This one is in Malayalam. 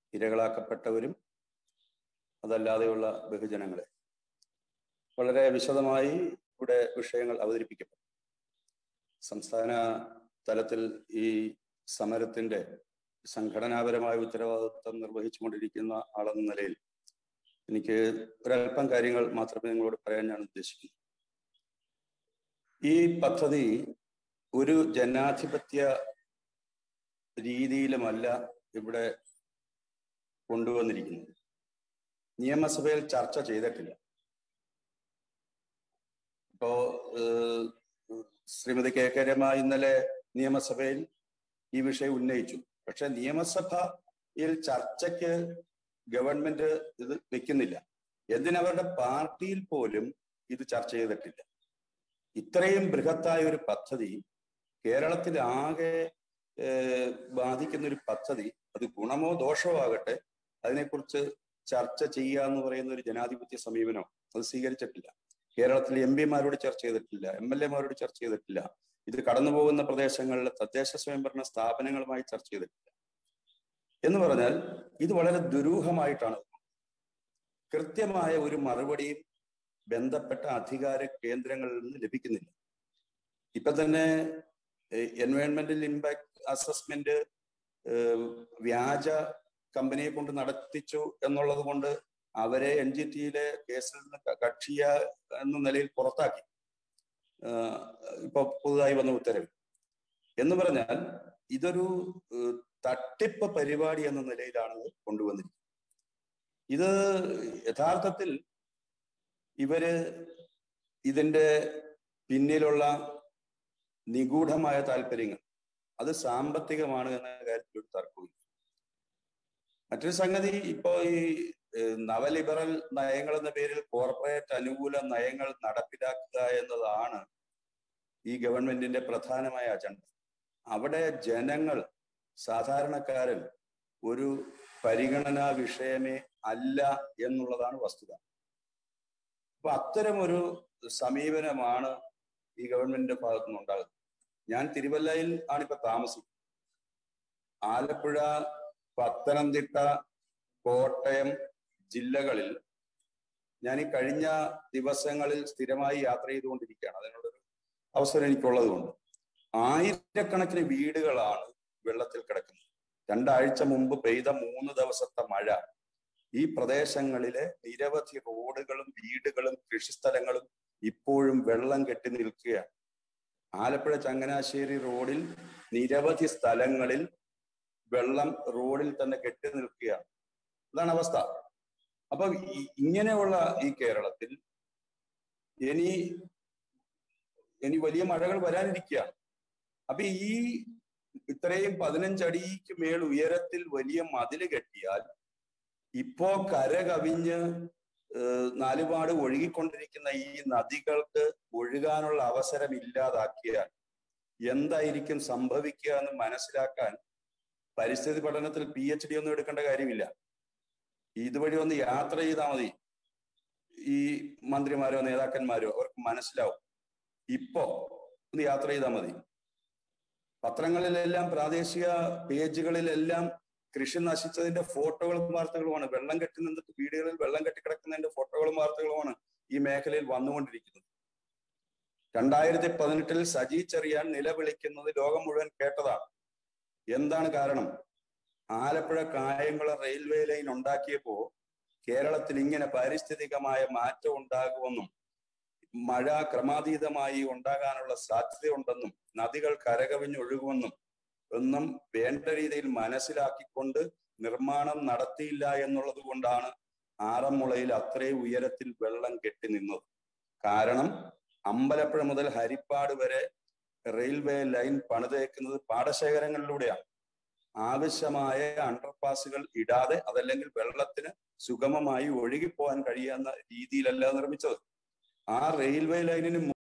ഇരകളാക്കപ്പെട്ടവരും അതല്ലാതെയുള്ള ബഹുജനങ്ങളെ വളരെ വിശദമായി ഇവിടെ വിഷയങ്ങൾ അവതരിപ്പിക്കപ്പെട്ടു സംസ്ഥാന തലത്തിൽ ഈ സമരത്തിന്റെ സംഘടനാപരമായ ഉത്തരവാദിത്വം നിർവഹിച്ചുകൊണ്ടിരിക്കുന്ന ആളെന്ന നിലയിൽ എനിക്ക് ഒരല്പം കാര്യങ്ങൾ മാത്രമേ നിങ്ങളോട് പറയാൻ ഞാൻ ഉദ്ദേശിക്കുന്നു ഈ പദ്ധതി ഒരു ജനാധിപത്യ രീതിയിലുമല്ല ഇവിടെ കൊണ്ടുവന്നിരിക്കുന്നത് നിയമസഭയിൽ ചർച്ച ചെയ്തിട്ടില്ല ഇപ്പോ ശ്രീമതി കെ കെ രമ ഇന്നലെ നിയമസഭയിൽ ഈ വിഷയം ഉന്നയിച്ചു പക്ഷെ നിയമസഭയിൽ ചർച്ചയ്ക്ക് ഗവൺമെന്റ് ഇത് വെക്കുന്നില്ല എന്തിനവരുടെ പാർട്ടിയിൽ പോലും ഇത് ചർച്ച ചെയ്തിട്ടില്ല ഇത്രയും ബൃഹത്തായ ഒരു പദ്ധതി കേരളത്തിൽ ആകെ ബാധിക്കുന്ന ഒരു പദ്ധതി അത് ഗുണമോ ദോഷമോ ആകട്ടെ അതിനെക്കുറിച്ച് ചർച്ച ചെയ്യുക എന്ന് പറയുന്ന ഒരു ജനാധിപത്യ സമീപനം അത് സ്വീകരിച്ചിട്ടില്ല കേരളത്തിൽ എം പിമാരോട് ചർച്ച ചെയ്തിട്ടില്ല എം എൽ എമാരോട് ചർച്ച ചെയ്തിട്ടില്ല ഇത് കടന്നു പോകുന്ന പ്രദേശങ്ങളിലെ തദ്ദേശ സ്വയംഭരണ സ്ഥാപനങ്ങളുമായി ചർച്ച ചെയ്തിട്ടില്ല എന്ന് പറഞ്ഞാൽ ഇത് വളരെ ദുരൂഹമായിട്ടാണ് കൃത്യമായ ഒരു മറുപടിയും ബന്ധപ്പെട്ട അധികാര കേന്ദ്രങ്ങളിൽ നിന്ന് ലഭിക്കുന്നില്ല ഇപ്പൊ തന്നെ എൻവയോൺമെന്റൽ ഇമ്പാക്ട് അസസ്മെന്റ് വ്യാജ കമ്പനിയെ കൊണ്ട് നടത്തിച്ചു എന്നുള്ളത് കൊണ്ട് അവരെ എൻ ജി ടിയിലെ കേസിൽ നിന്ന് കക്ഷിയ എന്ന നിലയിൽ പുറത്താക്കി ഇപ്പൊ പുതുതായി വന്ന ഉത്തരവ് എന്ന് പറഞ്ഞാൽ ഇതൊരു തട്ടിപ്പ് പരിപാടി എന്ന നിലയിലാണ് ഇത് കൊണ്ടുവന്നിരിക്കുന്നത് ഇത് യഥാർത്ഥത്തിൽ ഇവര് ഇതിന്റെ പിന്നിലുള്ള നിഗൂഢമായ താല്പര്യങ്ങൾ അത് സാമ്പത്തികമാണ് എന്ന കാര്യത്തിൽ ഒരു തർക്കമില്ല മറ്റൊരു സംഗതി ഇപ്പോ ഈ നവലിബറൽ നയങ്ങൾ എന്ന പേരിൽ കോർപ്പറേറ്റ് അനുകൂല നയങ്ങൾ നടപ്പിലാക്കുക എന്നതാണ് ഈ ഗവൺമെന്റിന്റെ പ്രധാനമായ അജണ്ട അവിടെ ജനങ്ങൾ സാധാരണക്കാരൻ ഒരു പരിഗണനാ വിഷയമേ അല്ല എന്നുള്ളതാണ് വസ്തുത അപ്പൊ അത്തരമൊരു സമീപനമാണ് ഈ ഗവൺമെന്റിന്റെ ഭാഗത്തു നിന്നുണ്ടാകുന്നത് ഞാൻ തിരുവല്ലയിൽ ആണിപ്പോ താമസിക്കുന്നത് ആലപ്പുഴ പത്തനംതിട്ട കോട്ടയം ജില്ലകളിൽ ഞാൻ ഈ കഴിഞ്ഞ ദിവസങ്ങളിൽ സ്ഥിരമായി യാത്ര ചെയ്തുകൊണ്ടിരിക്കുകയാണ് അതിനുള്ളൊരു അവസരം എനിക്കുള്ളത് കൊണ്ട് ആയിരക്കണക്കിന് വീടുകളാണ് വെള്ളത്തിൽ കിടക്കുന്നത് രണ്ടാഴ്ച മുമ്പ് പെയ്ത മൂന്ന് ദിവസത്തെ മഴ ഈ പ്രദേശങ്ങളിലെ നിരവധി റോഡുകളും വീടുകളും കൃഷിസ്ഥലങ്ങളും ഇപ്പോഴും വെള്ളം കെട്ടി നിൽക്കുകയാണ് ആലപ്പുഴ ചങ്ങനാശ്ശേരി റോഡിൽ നിരവധി സ്ഥലങ്ങളിൽ വെള്ളം റോഡിൽ തന്നെ കെട്ടി നിൽക്കുകയാണ് അതാണ് അവസ്ഥ അപ്പൊ ഇങ്ങനെയുള്ള ഈ കേരളത്തിൽ ഇനി ഇനി വലിയ മഴകൾ വരാനിരിക്കുകയാണ് അപ്പൊ ഈ ഇത്രയും പതിനഞ്ചടിക്ക് മേൽ ഉയരത്തിൽ വലിയ മതില് കെട്ടിയാൽ ഇപ്പോ കര കവിഞ്ഞ് നാലുപാട് ഒഴുകിക്കൊണ്ടിരിക്കുന്ന ഈ നദികൾക്ക് ഒഴുകാനുള്ള അവസരം ഇല്ലാതാക്കിയാൽ എന്തായിരിക്കും സംഭവിക്കുക എന്ന് മനസ്സിലാക്കാൻ പരിസ്ഥിതി പഠനത്തിൽ പി എച്ച് ഡി ഒന്നും എടുക്കേണ്ട കാര്യമില്ല ഇതുവഴി ഒന്ന് യാത്ര ചെയ്താൽ മതി ഈ മന്ത്രിമാരോ നേതാക്കന്മാരോ അവർക്ക് മനസ്സിലാവും ഇപ്പോ ഒന്ന് യാത്ര ചെയ്താൽ മതി പത്രങ്ങളിലെല്ലാം പ്രാദേശിക പേജുകളിലെല്ലാം കൃഷി നശിച്ചതിന്റെ ഫോട്ടോകളും വാർത്തകളുമാണ് വെള്ളം കെട്ടി നിന്നിട്ട് വീടുകളിൽ വെള്ളം കെട്ടി കിടക്കുന്നതിന്റെ ഫോട്ടോകളും വാർത്തകളുമാണ് ഈ മേഖലയിൽ വന്നുകൊണ്ടിരിക്കുന്നത് രണ്ടായിരത്തി പതിനെട്ടിൽ സജി ചെറിയാൻ നിലവിളിക്കുന്നത് ലോകം മുഴുവൻ കേട്ടതാണ് എന്താണ് കാരണം ആലപ്പുഴ കായംകുളം റെയിൽവേ ലൈൻ ഉണ്ടാക്കിയപ്പോ കേരളത്തിൽ ഇങ്ങനെ പാരിസ്ഥിതികമായ മാറ്റം ഉണ്ടാകുമെന്നും മഴ ക്രമാതീതമായി ഉണ്ടാകാനുള്ള സാധ്യതയുണ്ടെന്നും നദികൾ കരകവിഞ്ഞൊഴുകുമെന്നും ഒന്നും വേണ്ട രീതിയിൽ മനസ്സിലാക്കിക്കൊണ്ട് നിർമ്മാണം നടത്തിയില്ല എന്നുള്ളത് കൊണ്ടാണ് ആറന്മുളയിൽ അത്രയും ഉയരത്തിൽ വെള്ളം കെട്ടി നിന്നത് കാരണം അമ്പലപ്പുഴ മുതൽ ഹരിപ്പാട് വരെ റെയിൽവേ ലൈൻ പണിതേക്കുന്നത് പാടശേഖരങ്ങളിലൂടെയാണ് ആവശ്യമായ അണ്ടർപാസുകൾ ഇടാതെ അതല്ലെങ്കിൽ വെള്ളത്തിന് സുഗമമായി ഒഴുകിപ്പോകാൻ കഴിയാവുന്ന രീതിയിലല്ല നിർമ്മിച്ചത് ആ റെയിൽവേ ലൈനിന്